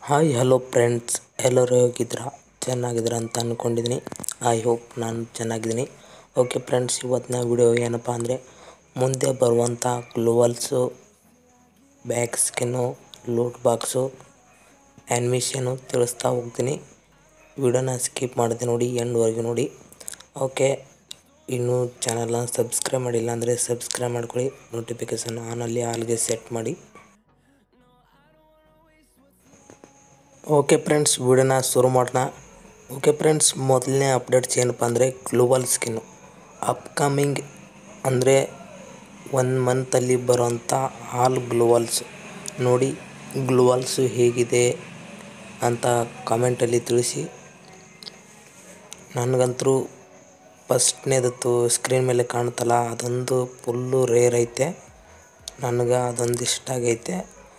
hi hello friends ಎಲ್ಲರೂ ಹೇಗಿದ್ದೀರಾ ಚೆನ್ನಾಗಿದ್ದೀರಾ ಅಂತ ಅಂದ್ಕೊಂಡಿದ್ದೀನಿ ಐ ಹೋಪ್ ನಾನು ಚೆನ್ನಾಗಿದ್ದೀನಿ ಓಕೆ ಫ್ರೆಂಡ್ಸ್ ಇವತ್ತಿನ ವಿಡಿಯೋ ಏನಪ್ಪ ಅಂದರೆ ಮುಂದೆ ಬರುವಂಥ globals back skin loot box animation ತಿಳಿಸ್ತಾ ಹೋಗ್ತೀನಿ ವಿಡಿಯೋನ ಸ್ಕಿಪ್ ಮಾಡಿದೆ ನೋಡಿ ಎಂಡ್ವರೆಗೂ ನೋಡಿ ಓಕೆ ಇನ್ನೂ ಚಾನಲ್ನ ಸಬ್ಸ್ಕ್ರೈಬ್ ಮಾಡಿಲ್ಲ ಅಂದರೆ ಸಬ್ಸ್ಕ್ರೈಬ್ ಮಾಡ್ಕೊಳ್ಳಿ ನೋಟಿಫಿಕೇಷನ್ ಆನಲ್ಲಿ ಆಲ್ಗೆ ಸೆಟ್ ಮಾಡಿ ಓಕೆ ಫ್ರೆಂಡ್ಸ್ ವಿಡಿಯೋನ ಶುರು ಮಾಡೋಣ ಓಕೆ ಫ್ರೆಂಡ್ಸ್ ಮೊದಲನೇ ಅಪ್ಡೇಟ್ಸ್ ಏನಪ್ಪ ಅಂದರೆ ಗ್ಲೋಬಲ್ ಸ್ಕಿನ್ನು ಅಪ್ಕಮಿಂಗ್ ಅಂದರೆ ಒನ್ ಮಂತಲ್ಲಿ ಬರೋಂಥ ಆಲ್ ಗ್ಲೋವಲ್ಸ್ ನೋಡಿ ಗ್ಲೋವಲ್ಸು ಹೇಗಿದೆ ಅಂತ ಕಾಮೆಂಟಲ್ಲಿ ತಿಳಿಸಿ ನನಗಂತರೂ ಫಸ್ಟ್ನೇದತ್ತು ಸ್ಕ್ರೀನ್ ಮೇಲೆ ಕಾಣ್ತಲ್ಲ ಅದೊಂದು ಫುಲ್ಲು ರೇರ್ ಐತೆ ನನಗೆ ಅದೊಂದು ಇಷ್ಟ ಆಗೈತೆ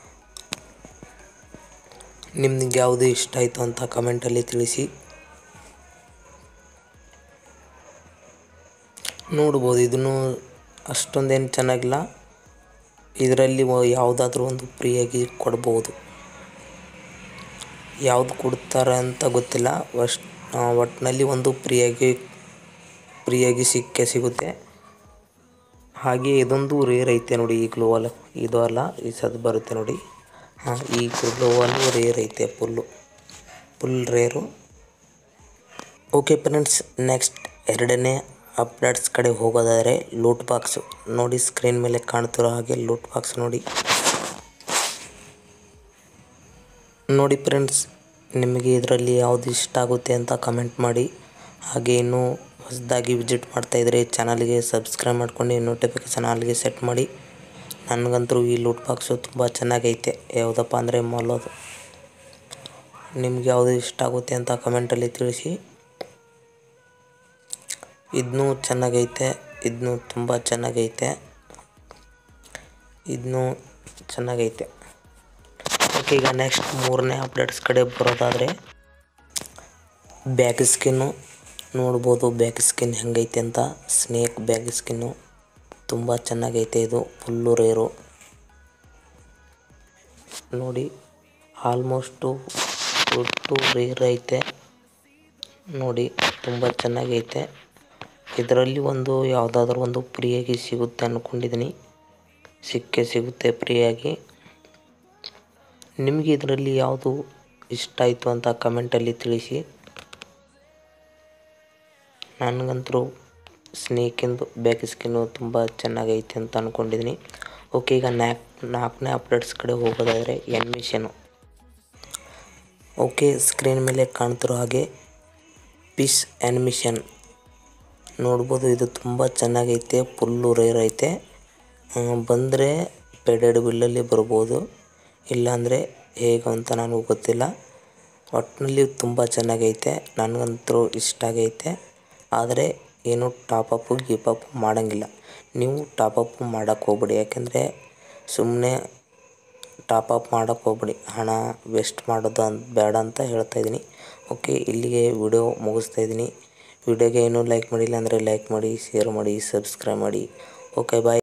ನಿಮ್ಗೆ ಯಾವುದು ಇಷ್ಟ ಆಯಿತು ಅಂತ ಕಮೆಂಟಲ್ಲಿ ತಿಳಿಸಿ ನೋಡ್ಬೋದು ಇದನ್ನು ಅಷ್ಟೊಂದೇನು ಚೆನ್ನಾಗಿಲ್ಲ ಇದರಲ್ಲಿ ಯಾವುದಾದ್ರೂ ಒಂದು ಫ್ರೀಯಾಗಿ ಕೊಡ್ಬೋದು ಯಾವುದು ಕೊಡ್ತಾರೆ ಅಂತ ಗೊತ್ತಿಲ್ಲ ಅಷ್ಟು ಒಟ್ಟಿನಲ್ಲಿ ಒಂದು ಫ್ರೀಯಾಗಿ ಫ್ರೀಯಾಗಿ ಸಿಕ್ಕೇ ಸಿಗುತ್ತೆ ಹಾಗೆ ಇದೊಂದು ರೇರ್ ಐತೆ ನೋಡಿ ಈ ಗ್ಲೋವಲ್ ಇದು ಅಲ್ಲ ಈ ಸದ್ ಬರುತ್ತೆ ನೋಡಿ ಹಾಂ ಈ ಗ್ಲೋವಲ್ಲು ರೇರ್ ಐತೆ full full rare okay friends next ಎರಡನೇ ಅಪ್ಡೇಟ್ಸ್ ಕಡೆ ಹೋಗೋದಾದರೆ ಲೂಟ್ ಬಾಕ್ಸು ನೋಡಿ ಸ್ಕ್ರೀನ್ ಮೇಲೆ ಕಾಣ್ತಿರೋ ಹಾಗೆ ಲೂಟ್ ಬಾಕ್ಸ್ ನೋಡಿ ನೋಡಿ ಫ್ರೆಂಡ್ಸ್ ನಿಮಗೆ ಇದರಲ್ಲಿ ಯಾವುದು ಇಷ್ಟ ಆಗುತ್ತೆ ಅಂತ ಕಮೆಂಟ್ ಮಾಡಿ ಹಾಗೆ ಇನ್ನೂ ಹೊಸದಾಗಿ ವಿಸಿಟ್ ಮಾಡ್ತಾಯಿದ್ರೆ ಚಾನಲ್ಗೆ ಸಬ್ಸ್ಕ್ರೈಬ್ ಮಾಡ್ಕೊಂಡು ನೋಟಿಫಿಕೇಷನ್ ಆಲ್ಗೆ ಸೆಟ್ ಮಾಡಿ ನನಗಂತೂ ಈ ಲೂಟ್ ಬಾಕ್ಸು ತುಂಬ ಚೆನ್ನಾಗೈತೆ ಯಾವುದಪ್ಪ ಅಂದರೆ ಮೊಲೋದು ನಿಮ್ಗೆ ಯಾವುದು ಇಷ್ಟ ಆಗುತ್ತೆ ಅಂತ ಕಮೆಂಟಲ್ಲಿ ತಿಳಿಸಿ ಇದನ್ನೂ ಚೆನ್ನಾಗೈತೆ ಇದನ್ನೂ ತುಂಬ ಚೆನ್ನಾಗೈತೆ ಇದನ್ನೂ ಚೆನ್ನಾಗೈತೆ ಓಕೆ ಈಗ ನೆಕ್ಸ್ಟ್ ಮೂರನೇ ಅಪ್ಡೇಟ್ಸ್ ಕಡೆ ಬರೋದಾದರೆ ಬ್ಯಾಕ್ ಸ್ಕಿನ್ನು ನೋಡ್ಬೋದು ಬ್ಯಾಕ್ ಸ್ಕಿನ್ ಹೆಂಗೈತೆ ಅಂತ ಸ್ನೇಕ್ ಬ್ಯಾಕ್ ಸ್ಕಿನ್ನು ತುಂಬ ಚೆನ್ನಾಗೈತೆ ಇದು ಫುಲ್ಲು ರೇರು ನೋಡಿ ಆಲ್ಮೋಸ್ಟು ಒಟ್ಟು ರೇರ್ ಐತೆ ನೋಡಿ ತುಂಬ ಚೆನ್ನಾಗೈತೆ ಇದರಲ್ಲಿ ಒಂದು ಯಾವುದಾದ್ರೂ ಒಂದು ಫ್ರೀಯಾಗಿ ಸಿಗುತ್ತೆ ಅಂದ್ಕೊಂಡಿದ್ದೀನಿ ಸಿಕ್ಕೇ ಸಿಗುತ್ತೆ ಫ್ರೀಯಾಗಿ ನಿಮಗೆ ಇದರಲ್ಲಿ ಯಾವುದು ಇಷ್ಟ ಆಯಿತು ಅಂತ ಕಮೆಂಟಲ್ಲಿ ತಿಳಿಸಿ ನನಗಂತರೂ ಸ್ನೇಕಿಂದು ಬ್ಯಾಕ್ ಸ್ಕಿನ್ನು ತುಂಬ ಚೆನ್ನಾಗೈತೆ ಅಂತ ಅಂದ್ಕೊಂಡಿದ್ದೀನಿ ಓಕೆ ಈಗ ನಾಲ್ಕು ನಾಲ್ಕನೇ ಅಪ್ಡೇಟ್ಸ್ ಕಡೆ ಹೋಗೋದಾದರೆ ಎನ್ಮಿಷನು ಓಕೆ ಸ್ಕ್ರೀನ್ ಮೇಲೆ ಕಾಣ್ತಿರೋ ಹಾಗೆ ಪೀಸ್ ಆ್ಯನಿಮಿಷನ್ ನೋಡ್ಬೋದು ಇದು ತುಂಬ ಚೆನ್ನಾಗೈತೆ ಫುಲ್ಲು ರೇರ್ ಐತೆ ಬಂದರೆ ಪೆಡೆಡ್ ಬಿಲ್ಲಲ್ಲಿ ಬರ್ಬೋದು ಇಲ್ಲಾಂದರೆ ಹೇಗೆ ಅಂತ ನನಗೂ ಗೊತ್ತಿಲ್ಲ ಒಟ್ಟಿನಲ್ಲಿ ತುಂಬ ಚೆನ್ನಾಗೈತೆ ನನಗಂತೂ ಇಷ್ಟ ಆಗೈತೆ ಆದರೆ ಏನು ಟಾಪಪ್ಪು ಗೀಪಪ್ ಮಾಡೋಂಗಿಲ್ಲ ನೀವು ಟಾಪಪ್ ಮಾಡೋಕ್ಕೆ ಹೋಗ್ಬೇಡಿ ಯಾಕೆಂದರೆ ಸುಮ್ಮನೆ ಟಾಪಪ್ ಮಾಡೋಕ್ಕೆ ಹೋಗ್ಬೇಡಿ ಹಣ ವೇಸ್ಟ್ ಮಾಡೋದು ಅಂತ ಬೇಡ ಅಂತ ಹೇಳ್ತಾಯಿದ್ದೀನಿ ಓಕೆ ಇಲ್ಲಿಗೆ ವಿಡಿಯೋ ಮುಗಿಸ್ತಾ ಇದ್ದೀನಿ ವಿಡಿಯೋಗೆ ಏನೂ ಲೈಕ್ ಮಾಡಿಲ್ಲ ಅಂದರೆ ಲೈಕ್ ಮಾಡಿ ಶೇರ್ ಮಾಡಿ ಸಬ್ಸ್ಕ್ರೈಬ್ ಮಾಡಿ ಓಕೆ ಬಾಯ್